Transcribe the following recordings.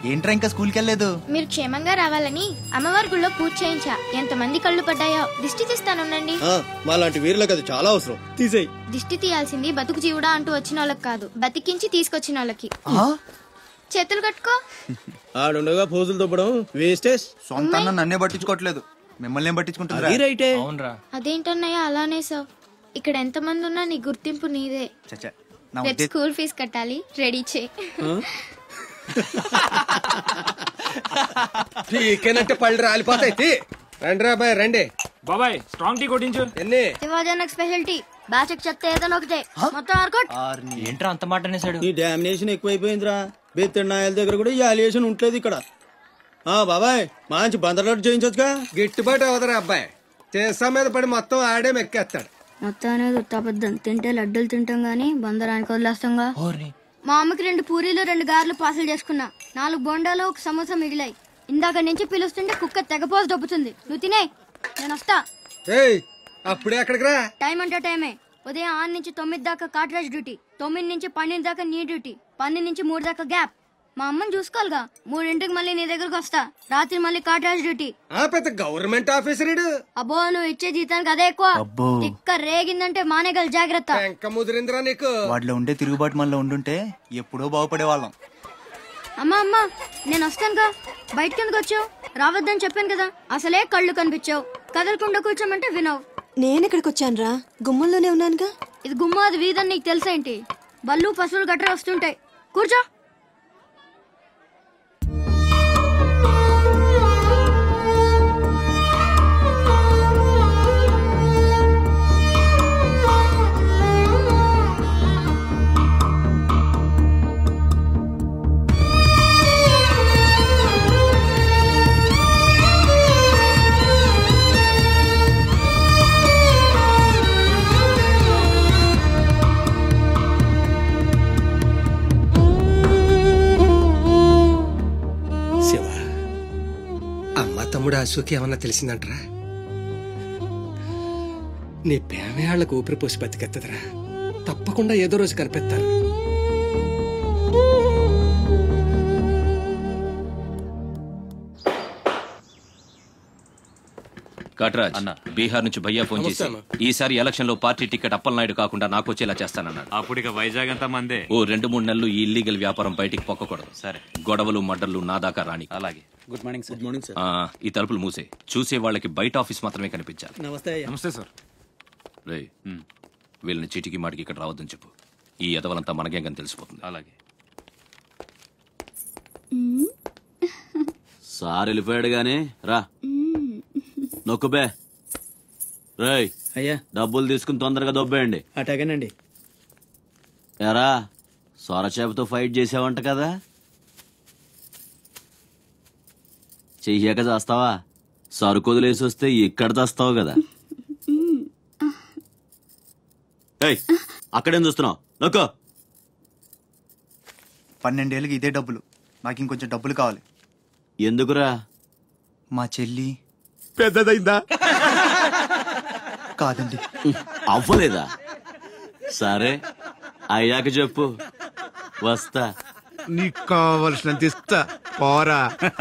ఏంట్రా ఇంకా స్కూల్కి వెళ్ళలేదు మీరు క్షేమంగా రావాలని అమ్మవారి గుళ్ళో పూజ చేయించా ఎంతమంది కళ్ళు పడ్డాయో దిష్టి తీస్తానుండండి మా లాంటి వీరులకు అది చాలా అవసరం తీసేయి దిష్టి తీయాల్సింది బతుకు జీవుడా అంటూ వచ్చిన వాళ్ళకి కాదు బతికించి తీసుకొచ్చిన వాళ్ళకి ఆ? చేతులు కట్టుకో ఆడుండగా పోజులు తప్పడం వేస్టేజ్ సొంత అన్న నన్నే పట్టించుకోవట్లేదు మిమ్మల్ని ఏం పట్టించుకుంటారా అది రైటే అదేంటన్నయ్య అలానే సార్ ఇక్కడ ఎంతమంది ఉన్నా నీ గుర్తింపు నీదే చచ్చా నా రేపు ఉద్దేశం స్కూల్ ఫీజు కట్టాలి రెడీ చే పీకేనంటే పళ్ళు రాలిపోతాయి తీ. రండి రా బాయ్ రండి బాబాయ్ స్ట్రాంగ్ టీ కొట్టించు ఎన్ని శివాజీ స్పెషాలిటీ బ్యాచ్ చెప్తే ఏదైనా ఒకటే మొత్తం ఆర్కోట్ ఆర్ని. ఏంట్రా అంత మాట అనేసాడు ఈ డామినేషన్ ఎక్కువైపోయిందిరా బెత్తడి నాయల దగ్గర కూడా ఈ అలియేషన్ ఉంటలేదు ఇక్కడ ఆ బాబాయ్ మంచి బందర్లాట్ చేయించొచ్చుగా గిట్టుబాటు అవదరా అబ్బాయి చేసా మీద పడి మొత్తం ఆడే మెక్కేస్తాడు మొత్తం అనేది ఉత్తాపద్దం తింటే లడ్డూలు తింటాం గానీ బందరానికి వదిలేస్తాంగా ఓర్ని మా అమ్మకి రెండు పూరీలు రెండు గారెలు పార్సల్ చేసుకున్నా నాలుగు బొండాలు ఒక సమోసా మిగిలాయి ఇందాక నుంచి పిలుస్తుంటే కుక్క తెగపోసి దొబ్బుతుంది నువ్వు తినే నేను వస్తా ఏయ్ అప్పుడే అక్కడికి రా టైం అంటే టైమే ఉదయం ఆరు నుంచి తొమ్మిది దాకా కాట్రాజ్ డ్యూటీ తొమ్మిది నుంచి పన్నెండు దాకా నీ డ్యూటీ పన్నెండు నుంచి మూడు దాకా గ్యాప్ మా అమ్మని చూసుకోవాలిగా మూడింటికి మళ్ళీ నీ దగ్గరకు వస్తా రాత్రి మళ్ళీ కాట్రాజ్ డ్యూటీ ఆ పెద్ద గవర్నమెంట్ ఆఫీసర్ ఇడు అబ్బో నువ్వు ఇచ్చే జీతానికి అదే ఎక్కువ అబ్బో. ఇక్క రేగిందంటే మానేగల జాగ్రత్త వెంక ముదిరిందిరా నీకు వాటిలో ఉండే తిరుగుబాటు మనలో ఉండుంటే ఎప్పుడో బాగుపడే వాళ్ళం అమ్మా అమ్మా నేను వస్తానుగా బయటకి ఎందుకు వచ్చావు రావద్దని చెప్పాను కదా అసలే కళ్ళు కనిపించావు కదలకుండా కూర్చోమంటే వినవు నేను ఇక్కడికి వచ్చాను రా గుమ్మంలోనే ఉన్నానుగా ఇది గుమ్మాది వీధని నీకు తెలుసేంటి బళ్ళు పశువులు గట్రా వస్తుంటాయి కూర్చో శివ అమ్మ తమ్ముడు అశోక్ ఏమన్నా తెలిసిందంటరా నీ ప్రేమే వాళ్ళకు ఊపిరి పోసి బతికెత్తదరా తప్పకుండా ఏదో రోజు కనిపెత్తారు కట్రాజ్ అన్న బీహార్ నుంచి భయ్యా ఫోన్ చేసి ఈసారి ఎలక్షన్ లో పార్టీ టికెట్ అప్పలనాయుడు కాకుండా నాకు వచ్చేలా చేస్తానన్నాడు అప్పుడు ఇక వైజాగ్ అంతా మందే ఓ రెండు మూడు నెలలు ఈ ఇల్లీగల్ వ్యాపారం బయటికి పొక్కకూడదు సరే గొడవలు మడ్డర్లు నా దాకా రాని అలాగే good morning good morning sir ఆ, ఈ తలుపులు మూసే చూసే వాళ్ళకి బయట ఆఫీస్ మాత్రమే కనిపించాలి నమస్తే అయ్యా నమస్తే సార్ రే వీళ్ళని చీటికి మాటికి ఇక్కడ రావద్దని చెప్పు ఈ ఎదవలంతా మనకేం తెలిసిపోతుంది అలాగే సార్ వెళ్ళిపోయాడు గాని రా నొక్కుబే రేయ్ అయ్యా డబ్బులు తీసుకుని తొందరగా దొబ్బేయండి అటాగేనండి ఎరా సొరచేపతో ఫైట్ చేసావంట కదా చెయ్యాక చేస్తావా సరుకు వదిలేసి వస్తే ఇక్కడ చేస్తావు కదా ఏయ్ అక్కడేం చూస్తున్నావు నొక్కో పన్నెండేళ్ళకి ఇదే డబ్బులు నాకు ఇంకొంచెం డబ్బులు కావాలి ఎందుకురా మా చెల్లి పెద్దదైందా కాదండి అవ్వలేదా సరే అయ్యాక చెప్పు వస్తా నీకు కావలసినంత ఇస్తా పోరా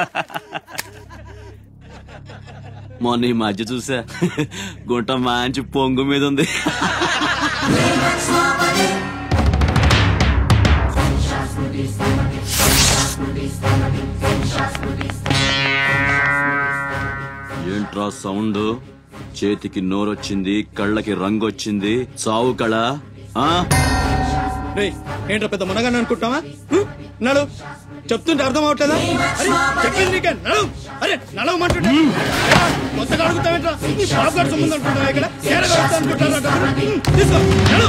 మొన్న ఈ మధ్య చూసా గుంట మంచి పొంగు మీద ఉంది ఏంట్రా సౌండ్ చేతికి నోరొచ్చింది కళ్ళకి రంగు వచ్చింది సావు కళ ఆ? రేయ్ ఏంట్రా పెద్ద మునగాన్ని అనుకుంటావా హ్మ్? నడు చెప్తుంటే అర్థం అవట్లేదా అరే చెప్పింది నీకే నడు అరే నడవమంటుంటే ఏరా, కొత్తగా అడుగుతావేంట్రా నీ బాబు గారు సంబంధం అనుకుంటావా ఇక్కడ ఏరగా వస్తా అనుకుంటారా డబ్బులు? హ్మ్, తీసుకో నడు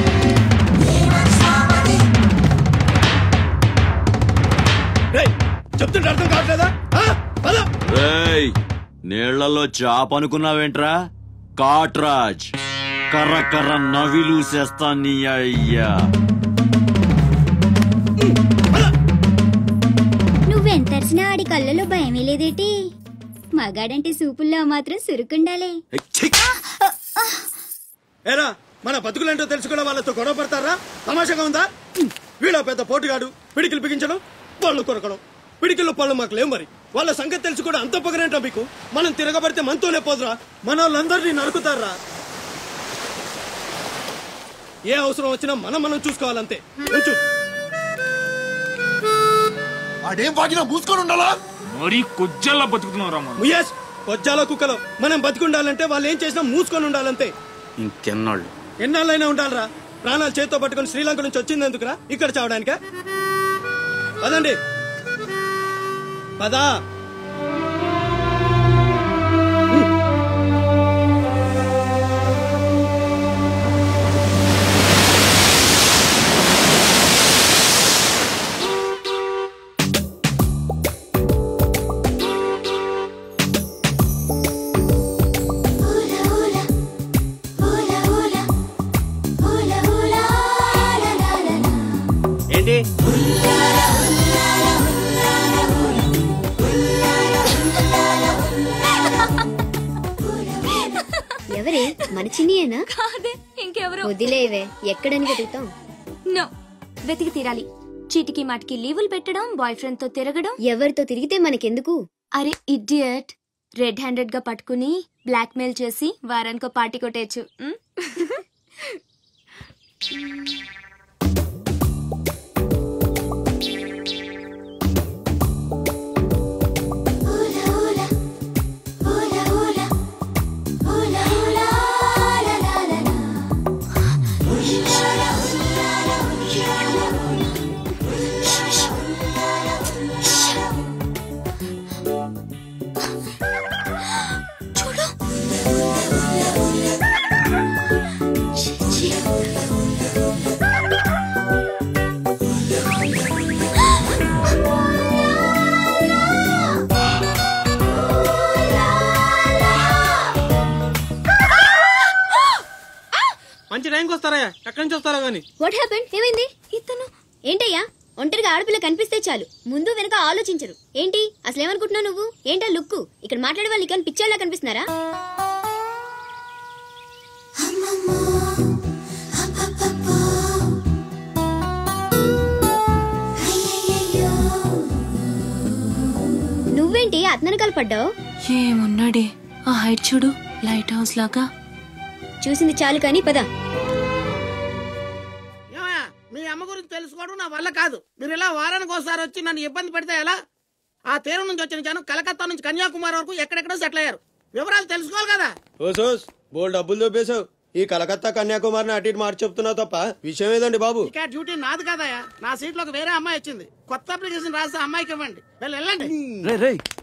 రేయ్ చెప్తుంటే అర్థం కావట్లేదా ఆ? పద రేయ్ నీళ్లలో చాప అనుకున్నావేంట్రా కాట్రాజ్ కర్ర కర్ర నవిలూసేస్తా నీ అయ్యా నువ్వెంతరిసినా ఆడి కళ్ళలో భయమే లేదేటి మగాడంటే సూపుల్లో మాత్రం సురుకుండాలే ఏరా మన బతుకులేంటో తెలుసుకోవడం వాళ్ళతో గొడవ పడతారా తమాషాగా ఉందా హ్మ్, వీళ్ళ పెద్ద పోటుగాడు పిడికిలు బిగించడం వాళ్ళు కొరకడం పిడికిలో పళ్ళు మాకు లేవు మరి వాళ్ళ సంగతి తెలిసి కూడా అంత పొగరేంటా మీకు మనం తిరగబడితే మనతోనే పోదురా మన వాళ్ళందరినీ నరుకుతారా ఏ అవసరం వచ్చినా మనం మనం చూసుకోవాలంతే ఉంచు ఆడేం వాగినా మూసుకొని ఉండాలా మరీ కొజ్జల్లా బతుకుతున్నావు మనం ముయేష్ కొజ్జాల కుక్కలో మనం బతికుండాలంటే వాళ్ళు ఏం చేసినా మూసుకొని ఉండాలంతే ఇంకెన్నాళ్ళు ఎన్నాళ్ళైనా ఉండాలరా ప్రాణాలు చేత్తో పట్టుకొని శ్రీలంక నుంచి వచ్చింది ఎందుకురా ఇక్కడ చావడానికా పదండి పదా ఏంటి ఎవరే మన చిన్నియేనా కాదే ఇంకెవరు వదిలేవే ఎక్కడని వెతుకుతాం నో వెతికి తీరాలి చీటికి మాటికి లీవులు పెట్టడం బాయ్ ఫ్రెండ్ తో తిరగడం ఎవరితో తిరిగితే మనకెందుకు అరే ఇడియట్ రెడ్ హ్యాండెడ్ గా పట్టుకుని బ్లాక్ మెయిల్ చేసి వారానికో పార్టీ కొట్టేయచ్చు ఉమ్? మంచి టైంకి వస్తారా ఎక్కడి నుంచి వస్తారా గానీ వాట్ హ్యాపెండ్ ఏమైంది ఇతను ఏంటయ్యా ఒంటరిగా ఆడపిల్ల కనిపిస్తే చాలు ముందు వెనక ఆలోచించరు ఏంటి అసలు ఏమనుకుంటున్నావు నువ్వు ఏంటా లుక్కు ఇక్కడ మాట్లాడే వాళ్ళు ఇక్కడ పిచ్చోళ్ళ కనిపిస్తున్నారా నువ్వేంటి అతనకాలు పడ్డావు ఏమున్నాడే ఆ హైట్ చూడు లైట్ హౌస్ లాగా చూసింది చాలు కానీ పద ఏమయ్యా మీ అమ్మ గురించి తెలుసుకోవడం నా వల్ల కాదు మీరు ఇలా వారానికి ఒకసారి వచ్చి నన్ను ఇబ్బంది పెడితే ఎలా ఆ తీరం నుంచి వచ్చిన జనం కలకత్తా నుంచి కన్యాకుమారి వరకు ఎక్కడెక్కడో సెటిల్ అయ్యారు వివరాలు తెలుసుకోవాలి కదా ఓ సోస్ బోల్ డబ్బులు దొబ్బేశావు ఈ కలకత్తా కన్యాకుమారిని అటు ఇటు మార్చి చెప్తున్నావు తప్ప విషయం ఏదండి బాబు ఇక డ్యూటీ నాది కదయ్యా నా సీట్లోకి వేరే అమ్మాయి వచ్చింది కొత్త అప్లికేషన్ రాస్తే అమ్మాయికి ఇవ్వండి వెళ్ళి వెళ్ళండి రే రే